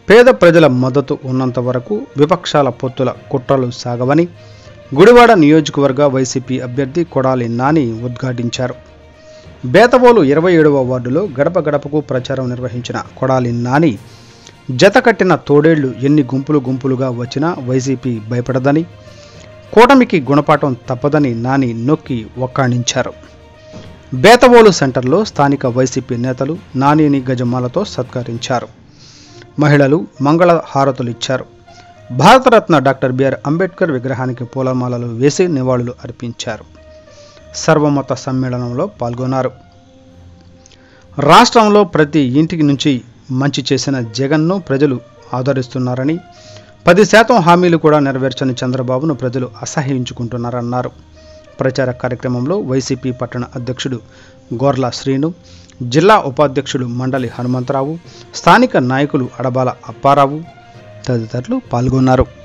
పేద ప్రజల మద్దతు ఉన్నంత వరకు విపక్షాల పొత్తుల కుట్రలు సాగవని గుడివాడ నియోజకవర్గ వైసీపీ అభ్యర్థి కొడాలి నాని ఉద్ఘాటించారు బేతవోలు ఇరవై ఏడవ వార్డులో గడప గడపకు ప్రచారం నిర్వహించిన కొడాలి నాని జత కట్టిన తోడేళ్లు ఎన్ని గుంపులు గుంపులుగా వచ్చినా వైసీపీ భయపడదని కూటమికి గుణపాఠం తప్పదని నాని నొక్కి ఒక్కాణించారు బేతవోలు సెంటర్లో స్థానిక వైసీపీ నేతలు నానిని గజమాలతో సత్కరించారు మహిళలు మంగళ హారతులు ఇచ్చారు భారతరత్న డాక్టర్ బిఆర్ అంబేద్కర్ విగ్రహానికి పూలమాలలు వేసి నివాళులు అర్పించారు సర్వమత సమ్మేళనంలో పాల్గొన్నారు రాష్ట్రంలో ప్రతి ఇంటికి నుంచి మంచి చేసిన జగన్ను ప్రజలు ఆదరిస్తున్నారని పది శాతం హామీలు కూడా నెరవేర్చని చంద్రబాబును ప్రజలు అసహ్యించుకుంటున్నారన్నారు ప్రచార కార్యక్రమంలో వైసీపీ పట్టణ అధ్యక్షుడు గోర్ల శ్రీను జిల్లా ఉపాధ్యక్షుడు మండలి హనుమంతరావు స్థానిక నాయకులు అడబాల అప్పారావు తదితరులు పాల్గొన్నారు